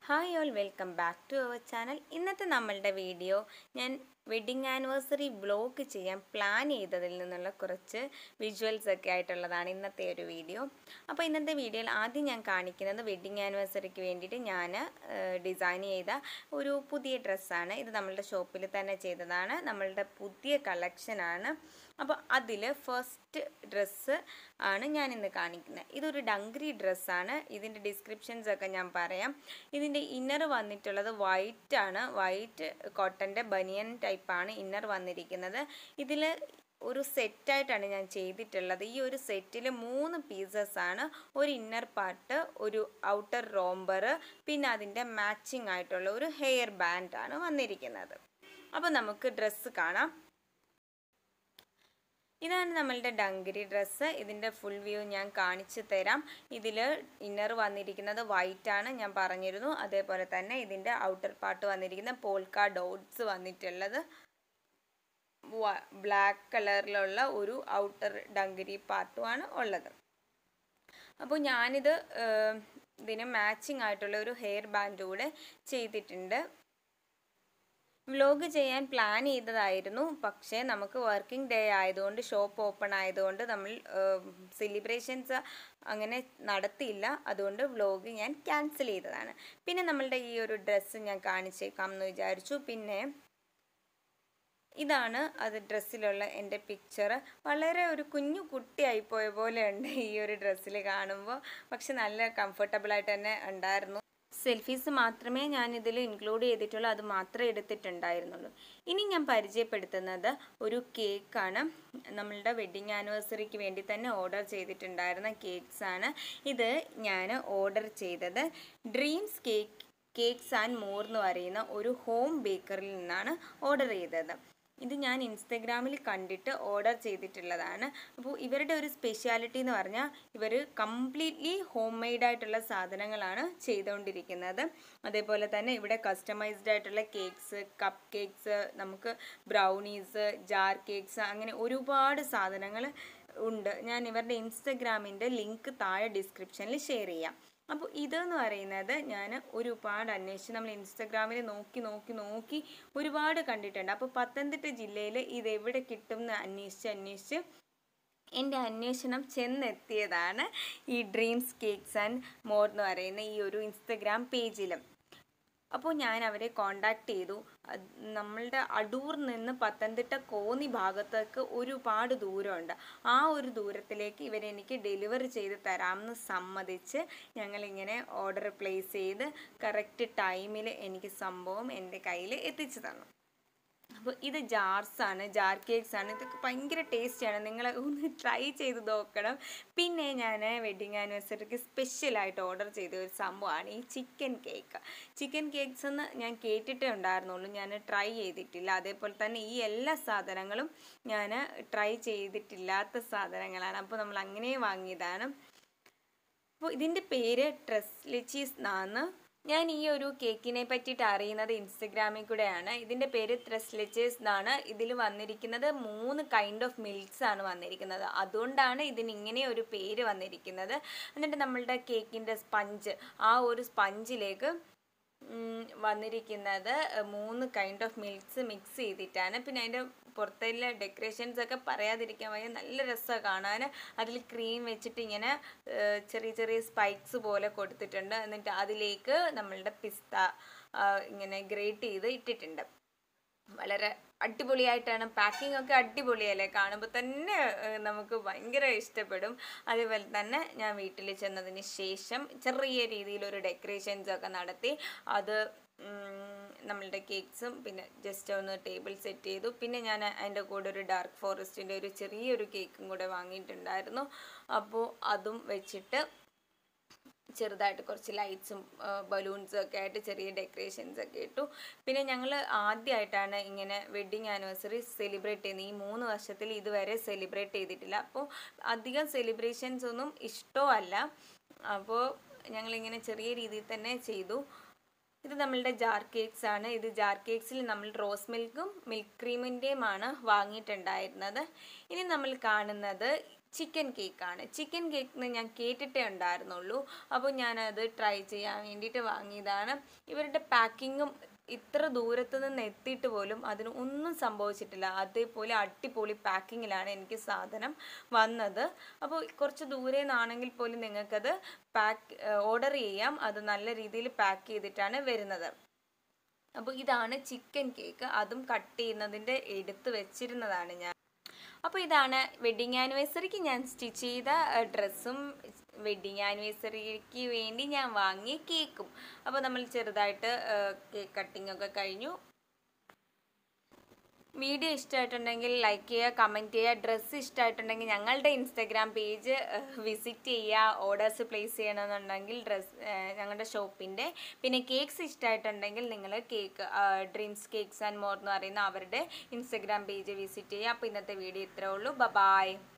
hi all welcome back to our channel ഇന്നത്തെ നമ്മളുടെ video ഞാൻ വെഡിങ് ആനിവേഴ്സറി വ്ലോഗ് ചെയ്യാൻ പ്ലാൻ ചെയ്തതിൽ നിന്നുള്ള കുറച്ച് വിഷ്വൽസ് ഒക്കെ ആയിട്ടുള്ളതാണ് ഇന്നത്തെ ഒരു വീഡിയോ അപ്പോൾ ഇന്നത്തെ വീഡിയോയിൽ ആദ്യം ഞാൻ കാണിക്കുന്നത് വെഡിങ് ആനിവേഴ്സറിക്ക് വേണ്ടിയിട്ട് ഞാൻ ഡിസൈൻ ചെയ്ത ഒരു പുതിയ ഡ്രസ്സാണ് ഇത് നമ്മളുടെ ഷോപ്പിൽ തന്നെ ചെയ്തതാണ് നമ്മളുടെ പുതിയ കളക്ഷനാണ് അപ്പോൾ അതിൽ ഫസ്റ്റ് ഡ്രസ്സ് ആണ് ഞാൻ ഇന്ന് കാണിക്കുന്നത് ഇതൊരു ഡങ്കറി ഡ്രസ്സാണ് ഇതിൻ്റെ ഡിസ്ക്രിപ്ഷൻസ് ഒക്കെ ഞാൻ പറയാം ഇതിൻ്റെ ഇന്നർ വന്നിട്ടുള്ളത് വൈറ്റ് ആണ് വൈറ്റ് കോട്ടൻ്റെ ബനിയൻ ടൈപ്പാണ് ഇന്നർ വന്നിരിക്കുന്നത് ഇതിൽ ഒരു സെറ്റായിട്ടാണ് ഞാൻ ചെയ്തിട്ടുള്ളത് ഈ ഒരു സെറ്റിൽ മൂന്ന് പീസസ് ആണ് ഒരു ഇന്നർ പാർട്ട് ഒരു ഔട്ടർ റോംബർ പിന്നെ അതിൻ്റെ മാച്ചിങ് ആയിട്ടുള്ള ഒരു ഹെയർ ബാൻഡ് ആണ് വന്നിരിക്കുന്നത് അപ്പോൾ നമുക്ക് ഡ്രസ്സ് കാണാം ഇതാണ് നമ്മളുടെ ഡങ്കരി ഡ്രസ്സ് ഇതിൻ്റെ ഫുൾ വ്യൂ ഞാൻ കാണിച്ചു തരാം ഇതിൽ ഇന്നർ വന്നിരിക്കുന്നത് വൈറ്റ് ആണ് ഞാൻ പറഞ്ഞിരുന്നു അതേപോലെ തന്നെ ഇതിൻ്റെ ഔട്ടർ പാർട്ട് വന്നിരിക്കുന്ന പോൾക്ക ഡോട്ട്സ് വന്നിട്ടുള്ളത് ബ്ലാക്ക് കളറിലുള്ള ഒരു ഔട്ടർ ഡങ്കരി പാർട്ടുമാണ് ഉള്ളത് അപ്പോൾ ഞാനിത് ഇതിന് മാച്ചിങ് ആയിട്ടുള്ള ഒരു ഹെയർ ബാൻഡ് കൂടെ ചെയ്തിട്ടുണ്ട് വ്ലോഗ് ചെയ്യാൻ പ്ലാൻ ചെയ്തതായിരുന്നു പക്ഷേ നമുക്ക് വർക്കിംഗ് ഡേ ആയതുകൊണ്ട് ഷോപ്പ് ഓപ്പൺ ആയതുകൊണ്ട് നമ്മൾ സെലിബ്രേഷൻസ് അങ്ങനെ നടത്തിയില്ല അതുകൊണ്ട് വ്ലോഗ് ഞാൻ ക്യാൻസൽ ചെയ്തതാണ് പിന്നെ നമ്മളുടെ ഈ ഒരു ഡ്രസ്സ് ഞാൻ കാണിച്ചേക്കാം എന്ന് വിചാരിച്ചു പിന്നെ ഇതാണ് അത് ഡ്രസ്സിലുള്ള എൻ്റെ പിക്ചർ വളരെ ഒരു കുഞ്ഞു കുട്ടിയായി പോയ പോലെ ഉണ്ട് ഈ ഒരു ഡ്രസ്സിൽ കാണുമ്പോൾ പക്ഷെ നല്ല കംഫർട്ടബിൾ ആയിട്ട് തന്നെ ഉണ്ടായിരുന്നു സെൽഫീസ് മാത്രമേ ഞാൻ ഇതിൽ ഇൻക്ലൂഡ് ചെയ്തിട്ടുള്ളൂ അത് മാത്രമേ എടുത്തിട്ടുണ്ടായിരുന്നുള്ളൂ ഇനി ഞാൻ പരിചയപ്പെടുത്തുന്നത് ഒരു കേക്കാണ് നമ്മളുടെ വെഡിങ് ആനിവേഴ്സറിക്ക് വേണ്ടി തന്നെ ഓർഡർ ചെയ്തിട്ടുണ്ടായിരുന്ന കേക്ക്സ് ആണ് ഇത് ഞാൻ ഓർഡർ ചെയ്തത് dreams cake cakes and more എന്ന് പറയുന്ന ഒരു ഹോം ബേക്കറിൽ നിന്നാണ് ഓർഡർ ചെയ്തത് ഇത് ഞാൻ ഇൻസ്റ്റഗ്രാമിൽ കണ്ടിട്ട് ഓർഡർ ചെയ്തിട്ടുള്ളതാണ് അപ്പോൾ ഇവരുടെ ഒരു സ്പെഷ്യാലിറ്റി എന്ന് പറഞ്ഞാൽ ഇവർ കംപ്ലീറ്റ്ലി ഹോം മെയ്ഡ് ആയിട്ടുള്ള സാധനങ്ങളാണ് ചെയ്തുകൊണ്ടിരിക്കുന്നത് അതേപോലെ തന്നെ ഇവിടെ കസ്റ്റമൈസ്ഡ് ആയിട്ടുള്ള കേക്ക്സ് കപ്പ് കേക്ക്സ് നമുക്ക് ബ്രൗണീസ് ജാർ കേക്ക്സ് അങ്ങനെ ഒരുപാട് സാധനങ്ങൾ ഉണ്ട് ഞാൻ ഇവരുടെ ഇൻസ്റ്റഗ്രാമിൻ്റെ ലിങ്ക് താഴെ ഡിസ്ക്രിപ്ഷനിൽ ഷെയർ ചെയ്യാം അപ്പോൾ ഇതെന്ന് പറയുന്നത് ഞാൻ ഒരുപാട് അന്വേഷിച്ച് നമ്മൾ ഇൻസ്റ്റഗ്രാമിൽ നോക്കി നോക്കി നോക്കി ഒരുപാട് കണ്ടിട്ടുണ്ട് അപ്പോൾ പത്തനംതിട്ട ജില്ലയിൽ ഇത് എവിടെ കിട്ടും എന്ന് അന്വേഷിച്ച് അന്വേഷിച്ച് എൻ്റെ അന്വേഷണം ചെന്നെത്തിയതാണ് ഈ ഡ്രീംസ് കേക്ക്സ് ആൻഡ് മോർ എന്ന് പറയുന്ന ഈ ഒരു ഇൻസ്റ്റഗ്രാം പേജിലും അപ്പോൾ ഞാൻ അവരെ കോണ്ടാക്ട് ചെയ്തു നമ്മളുടെ അടൂർ നിന്ന് പത്തനംതിട്ട കോന്നി ഭാഗത്തേക്ക് ഒരുപാട് ദൂരമുണ്ട് ആ ഒരു ദൂരത്തിലേക്ക് ഇവരെനിക്ക് ഡെലിവറി ചെയ്ത് തരാമെന്ന് സമ്മതിച്ച് ഞങ്ങളിങ്ങനെ ഓർഡർ പ്ലേസ് ചെയ്ത് കറക്റ്റ് ടൈമിൽ എനിക്ക് സംഭവം എൻ്റെ കയ്യിൽ എത്തിച്ചു തന്നു അപ്പോൾ ഇത് ജാർസ് ആണ് ജാർ കേക്ക്സ് ആണ് ഇതൊക്കെ ഭയങ്കര ടേസ്റ്റിയാണ് നിങ്ങൾ ഒന്ന് ട്രൈ ചെയ്ത് നോക്കണം പിന്നെ ഞാൻ വെഡിങ് ആനിവേഴ്സറിക്ക് സ്പെഷ്യലായിട്ട് ഓർഡർ ചെയ്ത ഒരു സംഭവമാണ് ഈ ചിക്കൻ കേക്ക് ചിക്കൻ കേക്ക്സ് എന്ന് ഞാൻ കേട്ടിട്ടേ ഉണ്ടായിരുന്നുള്ളൂ ഞാൻ ട്രൈ ചെയ്തിട്ടില്ല അതേപോലെ തന്നെ ഈ എല്ലാ സാധനങ്ങളും ഞാൻ ട്രൈ ചെയ്തിട്ടില്ലാത്ത സാധനങ്ങളാണ് അപ്പോൾ നമ്മൾ അങ്ങനെ വാങ്ങിയതാണ് അപ്പോൾ ഇതിൻ്റെ പേര് ട്രസ് ലിച്ചീസ് എന്നാണ് ഞാൻ ഈ ഒരു കേക്കിനെ പറ്റിയിട്ട് അറിയുന്നത് ഇൻസ്റ്റഗ്രാമിൽ കൂടെയാണ് ഇതിൻ്റെ പേര് ത്രസ്ലെച്ചേഴ്സ് എന്നാണ് ഇതിൽ വന്നിരിക്കുന്നത് മൂന്ന് കൈൻഡ് ഓഫ് മിൽക്സ് ആണ് വന്നിരിക്കുന്നത് അതുകൊണ്ടാണ് ഇതിന് ഇങ്ങനെ ഒരു പേര് വന്നിരിക്കുന്നത് എന്നിട്ട് നമ്മളുടെ കേക്കിൻ്റെ സ്പഞ്ച് ആ ഒരു സ്പഞ്ചിലേക്ക് വന്നിരിക്കുന്നത് മൂന്ന് കൈൻഡ് ഓഫ് മിൽക്സ് മിക്സ് ചെയ്തിട്ടാണ് പിന്നെ അതിൻ്റെ പുറത്തുള്ള ഡെക്കറേഷൻസ് ഒക്കെ പറയാതിരിക്കാൻ വയ്യ നല്ല രസമാണ് കാണാൻ അതിൽ ക്രീം വെച്ചിട്ട് ഇങ്ങനെ ചെറിയ ചെറിയ സ്പൈക്സ് പോലെ കൊടുത്തിട്ടുണ്ട് എന്നിട്ട് അതിലേക്ക് നമ്മളുടെ പിസ്ത ഇങ്ങനെ ഗ്രേറ്റ് ചെയ്ത് ഇട്ടിട്ടുണ്ട് വളരെ അടിപൊളിയായിട്ടാണ് പാക്കിംഗ് ഒക്കെ അടിപൊളിയല്ലേ കാണുമ്പോൾ തന്നെ നമുക്ക് ഭയങ്കര ഇഷ്ടപ്പെടും അതേപോലെ തന്നെ ഞാൻ വീട്ടിൽ ചെന്നതിന് ശേഷം ചെറിയ രീതിയിലൊരു ഡെക്കറേഷൻസ് ഒക്കെ നടത്തി അത് നമ്മളുടെ കേക്ക്സും പിന്നെ ജസ്റ്റ് ഒന്ന് ടേബിൾ സെറ്റ് ചെയ്തു പിന്നെ ഞാൻ അതിൻ്റെ കൂടെ ഒരു ഡാർക്ക് ഫോറസ്റ്റിൻ്റെ ഒരു ചെറിയൊരു കേക്കും കൂടെ വാങ്ങിയിട്ടുണ്ടായിരുന്നു അപ്പോൾ അതും വെച്ചിട്ട് ചെറുതായിട്ട് കുറച്ച് ലൈറ്റ്സും ബലൂൺസും ഒക്കെ ആയിട്ട് ചെറിയ ഡെക്കറേഷൻസ് ഒക്കെ ഇട്ടു പിന്നെ ഞങ്ങൾ ആദ്യമായിട്ടാണ് ഇങ്ങനെ വെഡ്ഡിങ് ആനിവേഴ്സറി സെലിബ്രേറ്റ് ചെയ്യുന്നത് ഈ മൂന്ന് വർഷത്തിൽ ഇതുവരെ സെലിബ്രേറ്റ് ചെയ്തിട്ടില്ല അപ്പോൾ അധികം സെലിബ്രേഷൻസ് ഒന്നും ഇഷ്ടമല്ല അപ്പോൾ ഞങ്ങളിങ്ങനെ ചെറിയ രീതിയിൽ തന്നെ ചെയ്തു ഇത് നമ്മളുടെ ജാർ കേക്ക്സ് ആണ് ഇത് ജാർ കേക്ക്സിൽ നമ്മൾ റോസ് മിൽക്കും മിൽക്ക് ക്രീമിൻ്റെയുമാണ് വാങ്ങിയിട്ടുണ്ടായിരുന്നത് ഇനി നമ്മൾ കാണുന്നത് ചിക്കൻ കേക്കാണ് ചിക്കൻ കേക്ക് ഞാൻ കേട്ടിട്ടേ ഉണ്ടായിരുന്നുള്ളൂ അപ്പോൾ ഞാനത് ട്രൈ ചെയ്യാൻ വേണ്ടിയിട്ട് വാങ്ങിയതാണ് ഇവരുടെ പാക്കിങ്ങും ഇത്ര ദൂരത്ത് നിന്ന് എത്തിയിട്ട് പോലും അതിന് ഒന്നും സംഭവിച്ചിട്ടില്ല അതേപോലെ അടിപൊളി പാക്കിങ്ങിലാണ് എനിക്ക് സാധനം വന്നത് അപ്പോൾ കുറച്ച് ദൂരെ നിന്നാണെങ്കിൽ പോലും നിങ്ങൾക്കത് പാക്ക് ഓർഡർ ചെയ്യാം അത് നല്ല രീതിയിൽ പാക്ക് ചെയ്തിട്ടാണ് വരുന്നത് അപ്പോൾ ഇതാണ് ചിക്കൻ കേക്ക് അതും കട്ട് ചെയ്യുന്നതിൻ്റെ എടുത്ത് വെച്ചിരുന്നതാണ് ഞാൻ അപ്പോൾ ഇതാണ് വെഡിങ് ആനിവേഴ്സറിക്ക് ഞാൻ സ്റ്റിച്ച് ചെയ്ത ഡ്രസ്സും വെഡിങ് ആനിവേഴ്സറിക്ക് വേണ്ടി ഞാൻ വാങ്ങിയ കേക്കും അപ്പോൾ നമ്മൾ ചെറുതായിട്ട് കേക്ക് കട്ടിംഗ് ഒക്കെ കഴിഞ്ഞു വീഡിയോ ഇഷ്ടമായിട്ടുണ്ടെങ്കിൽ ലൈക്ക് ചെയ്യുക കമൻറ്റ് ചെയ്യുക ഡ്രസ്സ് ഇഷ്ടമായിട്ടുണ്ടെങ്കിൽ ഞങ്ങളുടെ ഇൻസ്റ്റാഗ്രാം പേജ് വിസിറ്റ് ചെയ്യുക ഓർഡേഴ്സ് പ്ലേസ് ചെയ്യണമെന്നുണ്ടെങ്കിൽ ഡ്രസ് ഞങ്ങളുടെ ഷോപ്പിൻ്റെ പിന്നെ കേക്ക്സ് ഇഷ്ടമായിട്ടുണ്ടെങ്കിൽ നിങ്ങൾ cake dreams cakes and more എന്ന് പറയുന്ന അവരുടെ ഇൻസ്റ്റാഗ്രാം പേജ് വിസിറ്റ് ചെയ്യുക അപ്പോൾ ഇന്നത്തെ വീഡിയോ ഇത്രേ ഉള്ളൂ ബ ബായ്